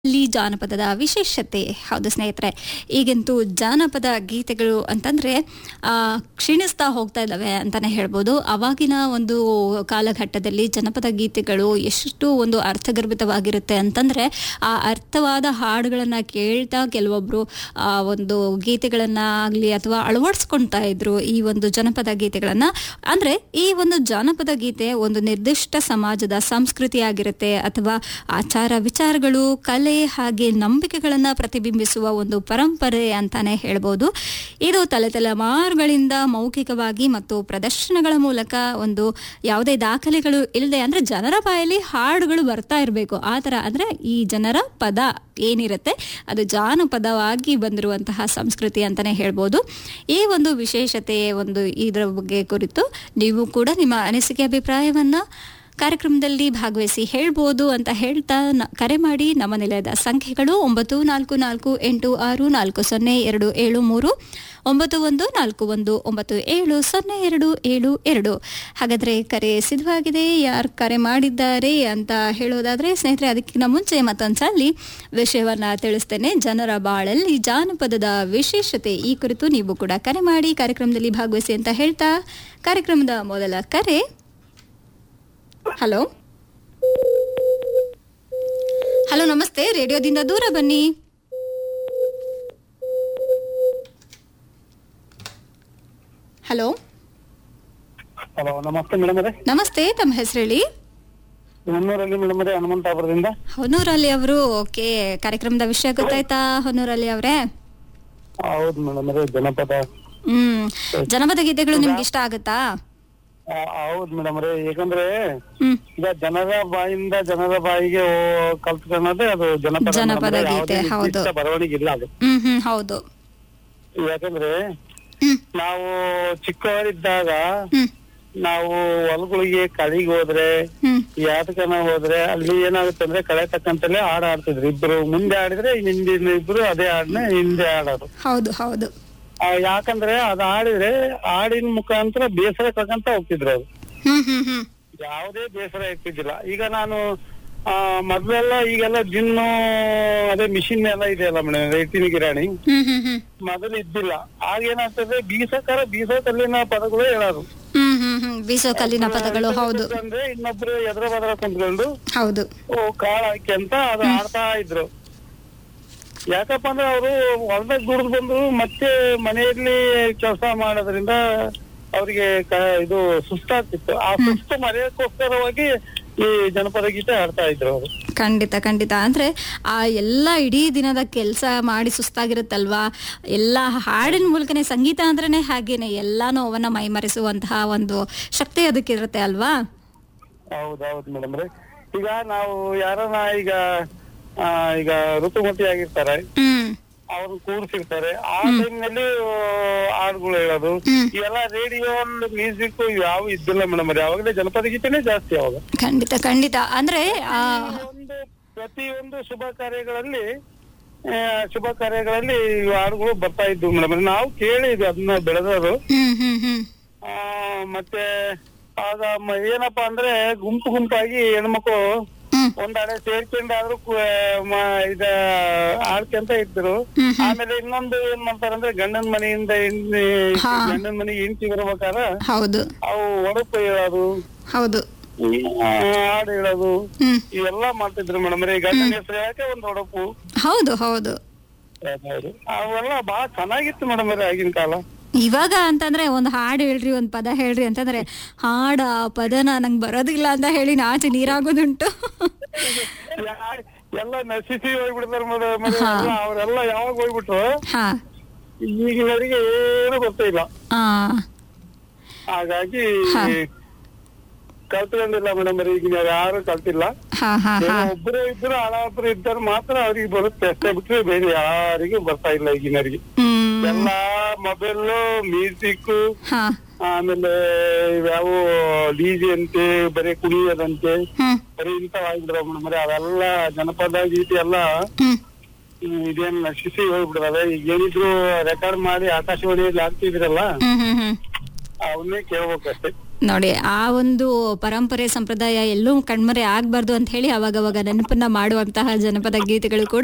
ಇಲ್ಲಿ ಜಾನಪದದ ವಿಶೇಷತೆ ಹೌದು ಸ್ನೇಹಿತರೆ ಈಗಂತೂ ಜಾನಪದ ಗೀತೆಗಳು ಅಂತಂದ್ರೆ ಆ, ಕ್ಷೀಣಿಸ್ತಾ ಹೋಗ್ತಾ ಇದ್ದಾವೆ ಅಂತಾನೆ ಹೇಳ್ಬೋದು ಅವಾಗಿನ ಒಂದು ಕಾಲಘಟ್ಟದಲ್ಲಿ ಜನಪದ ಗೀತೆಗಳು ಎಷ್ಟು ಒಂದು ಅರ್ಥಗರ್ಭಿತವಾಗಿರುತ್ತೆ ಅಂತಂದ್ರೆ ಆ ಅರ್ಥವಾದ ಹಾಡುಗಳನ್ನ ಕೇಳ್ತಾ ಕೆಲವೊಬ್ರು ಆ ಒಂದು ಗೀತೆಗಳನ್ನ ಆಗ್ಲಿ ಅಥವಾ ಅಳವಡಿಸ್ಕೊಳ್ತಾ ಇದ್ರು ಈ ಒಂದು ಜನಪದ ಗೀತೆಗಳನ್ನ ಅಂದ್ರೆ ಈ ಒಂದು ಜಾನಪದ ಗೀತೆ ಒಂದು ನಿರ್ದಿಷ್ಟ ಸಮಾಜದ ಸಂಸ್ಕೃತಿ ಆಗಿರುತ್ತೆ ಅಥವಾ ಆಚಾರ ವಿಚಾರಗಳು ಕಲೆ ಹಾಗೆ ನಂಬಿಕೆಗಳನ್ನ ಪ್ರತಿಬಿಂಬಿಸುವ ಒಂದು ಪರಂಪರೆ ಅಂತಾನೆ ಹೇಳ್ಬೋದು ಇದು ತಲೆ ತಲೆಮಾರುಗಳಿಂದ ಮೌಖಿಕವಾಗಿ ಮತ್ತು ಪ್ರದರ್ಶನಗಳ ಮೂಲಕ ಒಂದು ಯಾವುದೇ ದಾಖಲೆಗಳು ಇಲ್ಲದೆ ಅಂದ್ರೆ ಜನರ ಬಾಯಲ್ಲಿ ಹಾಡುಗಳು ಬರ್ತಾ ಇರಬೇಕು ಆ ತರ ಅಂದ್ರೆ ಈ ಜನರ ಪದ ಏನಿರುತ್ತೆ ಅದು ಜಾನಪದವಾಗಿ ಬಂದಿರುವಂತಹ ಸಂಸ್ಕೃತಿ ಅಂತಾನೆ ಹೇಳ್ಬೋದು ಈ ಒಂದು ವಿಶೇಷತೆ ಒಂದು ಇದರ ಬಗ್ಗೆ ಕುರಿತು ನೀವು ಕೂಡ ನಿಮ್ಮ ಅನಿಸಿಕೆ ಅಭಿಪ್ರಾಯವನ್ನ ಕಾರ್ಯಕ್ರಮದಲ್ಲಿ ಭಾಗವಹಿಸಿ ಹೇಳ್ಬೋದು ಅಂತ ಹೇಳ್ತಾ ನ- ಕರೆ ಮಾಡಿ ನಮ್ಮ ನಿಲಯದ ಸಂಖ್ಯೆಗಳು ಒಂಬತ್ತು ನಾಲ್ಕು ನಾಲ್ಕು ಎಂಟು ಆರು ನಾಲ್ಕು ಸೊನ್ನೆ ಎರಡು ಏಳು ಮೂರು ಒಂಬತ್ತು ಒಂದು ನಾಲ್ಕು ಒಂದು ಒಂಬತ್ತು ಏಳು ಸೊನ್ನೆ ಎರಡು ಏಳು ಎರಡು ಹಾಗಾದ್ರೆ ಕರೆ ಸಿದ್ಧವಾಗಿದೆ ಯಾರು ಕರೆ ಮಾಡಿದ್ದಾರೆ ಅಂತ ಹೇಳೋದಾದ್ರೆ ಸ್ನೇಹಿತರೆ ಅದಕ್ಕಿಂತ ಮುಂಚೆ ಮತ್ತೊಂದ್ಸಲಿ ವಿಷಯವನ್ನ ತಿಳಿಸ್ತೇನೆ ಜನರ ಬಾಳಲ್ಲಿ ಜಾನಪದದ ವಿಶೇಷತೆ ಈ ಕುರಿತು ನೀವು ಕೂಡ ಕರೆ ಮಾಡಿ ಕಾರ್ಯಕ್ರಮದಲ್ಲಿ ಭಾಗವಹಿಸಿ ಅಂತ ಹೇಳ್ತಾ ಕಾರ್ಯಕ್ರಮದ ಮೊದಲ ಕರೆ ಹಲೋ ಹಲೋ ನಮಸ್ತೆ ರೇಡಿಯೋದಿಂದ ದೂರ ಬನ್ನಿ ಹಲೋ ಹಲೋ ನಮಸ್ತೆ ಮೇಡಮ್ ಅವರೇ ನಮಸ್ತೆ ತಮ್ಮ ಹೆಸರು ಹೇಳಿ ಹೊನ್ನೂರಲ್ಲಿ ಮೇಡಮ್ ಅವರೇ ಹನುಮಂತಾಪುರದಿಂದ ಹೊನ್ನೂರಲ್ಲಿ ಅವರು ಓಕೆ ಕಾರ್ಯಕ್ರಮದ ವಿಷಯ ಗೊತ್ತಾಯ್ತಾ ಹೊನ್ನೂರಲ್ಲಿ ಅವರೇ ಹೌದು ಮೇಡಮ್ ಅವರೇ ಜನಪದ ಹ್ಮ್ ಜನಪದ ಗೀತೆಗಳು ನಿಮ್ಗೆ ಇಷ್ಟ ಆಗುತ್ತಾ ಆ, ಹೌದು ಮೇಡಮ್ ಅವರೇ ಯಾಕಂದ್ರೆ ಹ್ಮ್ ಈಗ ಜನರ ಬಾಯಿಂದ ಜನರ ಬಾಯಿಗೆ ಹೋ- ಕಲ್ತ್ಕೊಳ್ಳೋದೇ ಅದು ಜನಪದ ಜನಪದ ಮೇಡಮ್ ಅವರೇ. ಗೀತೆ, ಯಾವುದೇ ಹೌದು. ನಿರ್ದಿಷ್ಟ ಬರವಣಿಗೆ ಇಲ್ಲ ಅದು ಹ್ಮ್ ಹ್ಮ್ ಹೌದು ಯಾಕಂದ್ರೆ ಹ್ಮ್ ನಾವು ಚಿಕ್ಕವರಿದ್ದಾಗ ಹ್ಮ್ ನಾವು ಹೊಲಗಳಿಗೆ ಕಳಿಗೆ ಹೋದ್ರೆ ಹ್ಮ್ ಯಾತಕನ ಹೋದ್ರೆ ಅಲ್ಲಿ ಏನಾಗುತ್ತೆ ಅಂದ್ರೆ ಕಳೆ ತಕ್ಕಂತಲೇ ಹಾಡು ಆಡ್ತಿದ್ರು ಇಬ್ರು ಮುಂದೆ ಆಡಿದ್ರೆ ಹಿಂದಿನ ಇಬ್ರು ಅದೇ ಹಾಡನ್ನ ಹಿಂದೆ ಆಡೋದು ಹೌದು ಹೌದು ಆ, ಯಾಕಂದ್ರೆ ಅದ್ ಆಡಿದ್ರೆ ಹಾಡಿನ ಮುಖಾಂತರ ಬೇಸರ ತಕ್ಕಂತ ಹೋಗ್ತಿದ್ರು ಅವ್ರು ಹ್ಮ್ ಹ್ಮ್ ಹ್ಮ್ ಯಾವುದೇ ಬೇಸರ ಇರ್ತಿದ್ದಿಲ್ಲ ಈಗ ನಾನು ಆ ಮೊದ್ಲೆಲ್ಲ ಈಗೆಲ್ಲ ಜಿನ್ನು ಅದೇ ಮಿಷಿನ್ ಎಲ್ಲ ಇದೆಯಲ್ಲ ಮೇಡಮ್ ರೈತಿನ ಗಿರಾಣಿ ಹ್ಮ್ ಹ್ಮ್ ಹ್ಮ್ ಮೊದಲು ಇದ್ದಿಲ್ಲ ಆಗೇನಾಗ್ತದೆ ಬೀಸಕರ ಬೀಸೋ ಕಲ್ಲಿನ ಪದಗಳು ಹೇಳೋದು ಹ್ಮ್ ಹ್ಮ್ ಹ್ಮ್ ಬೀಸೋ ಕಲ್ಲಿನ ಪದಗಳು ಹೌದು ಅಂದ್ರೆ ಇನ್ನೊಬ್ರು ಎದುರ ಬದ್ರ ಕುಂತ್ಕೊಂಡು ಹೌದು ಓ ಕಾಳ ಹಾಕಿ ಅಂತ ಅದು ಆಡ್ತಾ ಇದ್ರು ಯಾಕಪ್ಪ ಅಂದ್ರೆ ಅವರು ಹೊಲದಾಗ ದುಡ್ದು ಬಂದು ಮತ್ತೆ ಮನೆಯಲ್ಲಿ ಕೆಲಸ ಮಾಡೋದ್ರಿಂದ ಅವರಿಗೆ ಇದು ಸುಸ್ತಾಗ್ತಿತ್ತು ಆ ಸುಸ್ತು ಮರೆಯಕ್ಕೋಸ್ಕರವಾಗಿ ಈ ಜನಪದ ಗೀತೆ ಹಾಡ್ತಾ ಇದ್ರು ಅವರು ಖಂಡಿತ ಖಂಡಿತ ಅಂದ್ರೆ ಆ ಎಲ್ಲ ಇಡೀ ದಿನದ ಕೆಲಸ ಮಾಡಿ ಸುಸ್ತಾಗಿರುತ್ತಲ್ವಾ ಎಲ್ಲ ಹಾಡಿನ ಮೂಲಕನೇ ಸಂಗೀತ ಅಂದ್ರೇನೆ ಹಾಗೇನೆ ಎಲ್ಲಾನು ಅವನ್ನ ಮೈಮರೆಸುವಂತಹ ಒಂದು ಶಕ್ತಿ ಅದಕ್ಕಿರುತ್ತೆ ಅಲ್ವಾ ಹೌದೌದು ಮೇಡಮ್ ರೇ ಈಗ ನಾವು ಯಾರನ್ನ ಈಗ ಆ, ಈಗ ಋತುಮತಿ ಆಗಿರ್ತಾರೆ ಹ್ಮ್ ಅವ್ರನ್ನ ಕೂರ್ಸಿರ್ತಾರೆ ಆ ಟೈಮ್ನಲ್ಲಿ ಹಾಡುಗಳು ಹೇಳೋದು ಹ್ಮ್. ಇವೆಲ್ಲ ರೇಡಿಯೋ ಮ್ಯೂಸಿಕ್ ಯಾವ ಇದ್ದಿಲ್ಲ ಮೇಡಮ್ ಯಾವಾಗಲೇ ಜನಪದ ಗೀತೆನೇ ಜಾಸ್ತಿ ಅವಾಗ ಖಂಡಿತ ಖಂಡಿತ ಅಂದ್ರೆ ಆ ಒಂದು ಪ್ರತಿಯೊಂದು ಶುಭ ಕಾರ್ಯಗಳಲ್ಲಿ ಆ, ಶುಭ ಕಾರ್ಯಗಳಲ್ಲಿ ಇವು ಹಾಡುಗಳು ಬರ್ತಾ ಇದ್ವು ಮೇಡಮ್ ನಾವು ಕೇಳಿದ್ವಿ ಅದನ್ನ ಬೆಳೆದವರು ಹ್ಮ್ ಹ್ಮ್ ಹ್ಮ್ ಆ, ಮತ್ತೆ ಆಗ ಮ- ಏನಪ್ಪಾ ಅಂದ್ರೆ ಗುಂಪು ಗುಂಪಾಗಿ ಹೆಣ್ಮಕ್ಳು ಹ್ಮ್ ಒಂದೆಡೆ ಸೇರ್ಕೊಂಡಾದ್ರೂ ಕು- ಮ- ಇದ ಆಡ್ಕೊಂತ ಇದ್ರು ಹ್ಮ್ ಆಮೇಲೆ ಇನ್ನೊಂದು ಏನ್ ಮಾಡ್ತಾರೆ ಅಂದ್ರೆ ಗಂಡನ ಮನೆಯಿಂದ ಹೆಂಡ್ತಿ- ಹಾ. ಗಂಡನ ಮನೆಗೆ ಹೆಂಡತಿ ಬರ್ಬೇಕಾರ ಹೌದು ಅವು ಒಡಪು ಹೇಳೋದು ಹೌದು ಆ, ಹಾಡು ಹೇಳೋದು ಹ್ಮ್ ಇವೆಲ್ಲ ಮಾಡ್ತಿದ್ರು ಮೇಡಮ್ ರೀ ಗಂಡನ ಹೆಸರು ಯಾಕೆ ಒಂದು ಒಡಪು ಹೌದು ಹೌದು ಅವೆಲ್ಲ ಬಹಳ ಚೆನ್ನಾಗಿತ್ತು ಮೇಡಮ್ ರೀ ಆಗಿನ ಕಾಲ ಇವಾಗ ಅಂತಂದ್ರೆ ಒಂದು ಹಾಡು ಹೇಳ್ರಿ ಒಂದು ಪದ ಹೇಳ್ರಿ ಅಂತಂದ್ರೆ ಹಾಡ ಆ ಪದನ ನಂಗೆ ಬರೋದಿಲ್ಲ ಅಂತ ಹೇಳಿ ನಾಚಿ ನೀರಾಗೋದುಂಟು ಯಾ- ಎಲ್ಲ ನಶಿಸಿ ಹೋಗ್ಬಿಡ್ತಾರೆ ಮೇಡಮ್ ಅವರೆಲ್ಲ ಯಾವಾಗ ಹೋಗ್ಬಿಟ್ರು ಹಾ ಈಗಿನವರಿಗೆ ಏನು ಗೊತ್ತೇ ಇಲ್ಲ ಆ ಹಾಗಾಗಿ ಹಾ. ಕಲ್ತ್ಕೊಂಡಿಲ್ಲ ಮೇಡಮ್ ಈಗಿನ ಯಾರು ಕಲ್ತಿಲ್ಲ ಹಾ ಹಾ ಏನೋ ಹಾ ಒಬ್ರು ಇದ್ರು ಹಳಬ್ರು ಇದ್ದರು ಮಾತ್ರ ಅವ್ರಿಗೆ ಬರುತ್ತೆ ಅಷ್ಟೇ ಬಿಟ್ರೆ ಬೇರೆ ಯಾರಿಗೂ ಬರ್ತಾ ಇಲ್ಲ ಈಗಿನವರಿಗೆ ಹ್ಮ್ ಎಲ್ಲಾ ಮೊಬೈಲ್ ಮ್ಯೂಸಿಕ್ ಹಾ ಆಮೇಲೆ ಇವ್ಯಾವ ಡಿಜೆ ಅಂತೆ ಬರೀ ಕುಣಿಯೋದಂತೆ ಹ್ಮ್ ಬರೀ ಇಂಥವಾಗಿದ್ರು ಮೇಡಮ್ ಅವೆಲ್ಲ ಜನಪದ ಗೀತೆ ಎಲ್ಲ ಹ್ಮ್ ಹ್ಮ್, ಇದೇನ್ ನಶಿಸಿ ಹೋಗ್ಬಿಡ್ತವೆ ಈಗ ಏನಿದ್ರು ರೆಕಾರ್ಡ್ ಮಾಡಿ ಆಕಾಶವಾಣಿಯಲ್ಲಿ ಹಾಕ್ತಿದ್ರಲ್ಲ ಹ್ಮ್ ಹ್ಮ್ ಹ್ಮ್ ಅವನ್ನೇ ಕೇಳ್ಬೇಕಷ್ಟೇ ನೋಡಿ ಆ ಒಂದು ಪರಂಪರೆ ಸಂಪ್ರದಾಯ ಎಲ್ಲೂ ಕಣ್ಮರೆ ಆಗ್ಬಾರ್ದು ಅಂತ ಹೇಳಿ ಅವಾಗವಾಗ ನೆನಪನ್ನ ಮಾಡುವಂತಹ ಜನಪದ ಗೀತೆಗಳು ಕೂಡ